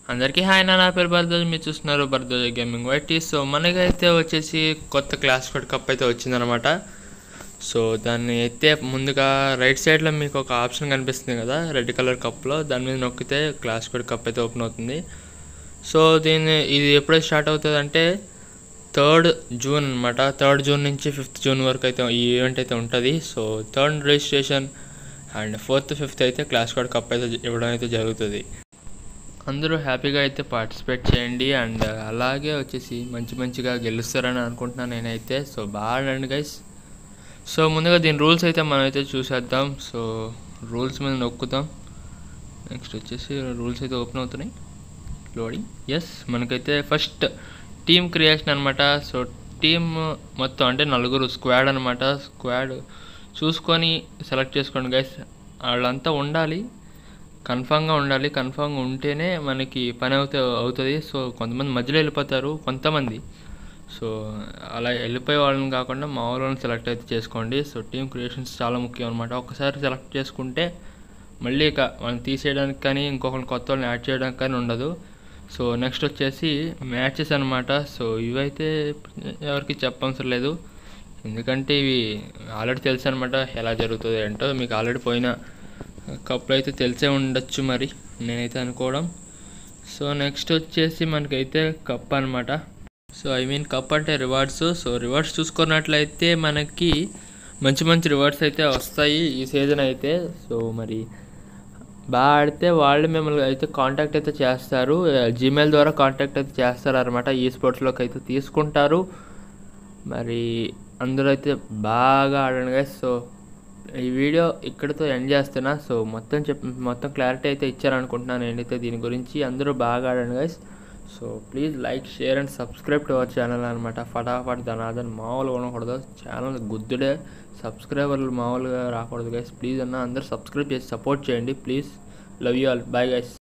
అందరికీ హాయ్ నా నా పేరు భరద్వాజ్ మీరు చూస్తున్నారు భరద్వాజ్ గేమింగ్ వైటీ సో మనకైతే వచ్చేసి కొత్త క్లాస్ కోడ్ కప్ అయితే వచ్చిందనమాట సో దాన్ని అయితే ముందుగా రైట్ సైడ్లో మీకు ఒక ఆప్షన్ కనిపిస్తుంది కదా రెడ్ కలర్ కప్లో దాని మీద నొక్కితే క్లాస్ కోడ్ కప్ అయితే ఓపెన్ అవుతుంది సో దీన్ని ఇది ఎప్పుడైతే స్టార్ట్ అవుతుంది అంటే థర్డ్ జూన్ అనమాట థర్డ్ జూన్ నుంచి ఫిఫ్త్ జూన్ వరకు అయితే ఈ ఈవెంట్ అయితే ఉంటుంది so third registration and fourth fifth అయితే క్లాస్ కోడ్ కప్ అయితే ఇవ్వడం అయితే జరుగుతుంది అందరూ హ్యాపీగా అయితే పార్టిసిపేట్ చేయండి అండ్ అలాగే వచ్చేసి మంచి మంచిగా గెలుస్తారని అనుకుంటున్నాను నేనైతే సో బాగా ఆడండి గైస్ సో ముందుగా దీని రూల్స్ అయితే మనం అయితే చూసేద్దాం సో రూల్స్ మీద నొక్కుతాం నెక్స్ట్ వచ్చేసి రూల్స్ అయితే ఓపెన్ అవుతున్నాయి లోడింగ్ ఎస్ మనకైతే ఫస్ట్ టీమ్ క్రియేషన్ అనమాట సో టీమ్ మొత్తం అంటే నలుగురు స్క్వాడ్ అనమాట స్క్వాడ్ చూసుకొని సెలెక్ట్ చేసుకోండి గైస్ వాళ్ళంతా ఉండాలి కన్ఫామ్గా ఉండాలి కన్ఫామ్గా ఉంటేనే మనకి పని అవుతే అవుతుంది సో కొంతమంది మధ్యలో వెళ్ళిపోతారు కొంతమంది సో అలా వెళ్ళిపోయే వాళ్ళని కాకుండా మా వాళ్ళని సెలెక్ట్ అయితే చేసుకోండి సో టీమ్ క్రియేషన్స్ చాలా ముఖ్యం అనమాట ఒకసారి సెలెక్ట్ చేసుకుంటే మళ్ళీ ఇక వాళ్ళని తీసేయడానికి కానీ ఇంకొకరిని కొత్త వాళ్ళని యాడ్ చేయడానికి కానీ ఉండదు సో నెక్స్ట్ వచ్చేసి మ్యాచెస్ అనమాట సో ఇవైతే ఎవరికి చెప్పవసరం లేదు ఎందుకంటే ఇవి ఆల్రెడీ తెలుసు అనమాట ఎలా జరుగుతుంది ఏంటో మీకు ఆల్రెడీ పోయిన కప్లో అయితే తెలిసే ఉండొచ్చు మరి నేనైతే అనుకోవడం సో నెక్స్ట్ వచ్చేసి మనకైతే కప్ అనమాట సో ఐ మీన్ కప్ అంటే రివార్డ్స్ సో రివార్డ్స్ చూసుకున్నట్లయితే మనకి మంచి మంచి రివార్డ్స్ అయితే వస్తాయి ఈ సీజన్ అయితే సో మరి బాగా ఆడితే వాళ్ళు మిమ్మల్ని అయితే కాంటాక్ట్ అయితే చేస్తారు జీమెయిల్ ద్వారా కాంటాక్ట్ అయితే చేస్తారు అనమాట ఈ స్పోర్ట్స్లోకి అయితే తీసుకుంటారు మరి అందరూ అయితే బాగా ఆడండి గైస్ సో ఈ వీడియో ఇక్కడితో ఎండ్ చేస్తున్నా సో మొత్తం చెప్ మొత్తం క్లారిటీ అయితే ఇచ్చారనుకుంటున్నాను నేనైతే దీని గురించి అందరూ బాగా ఆడండి guys so please like share and subscribe to our channel అనమాట ఫటాఫట్ ధనాదన్ మామూలుగా ఉండకూడదు ఛానల్ గుద్దుడే సబ్స్క్రైబర్లు మామూలుగా రాకూడదు గైస్ ప్లీజ్ అన్న అందరూ సబ్స్క్రైబ్ చేసి సపోర్ట్ చేయండి please love you all bye guys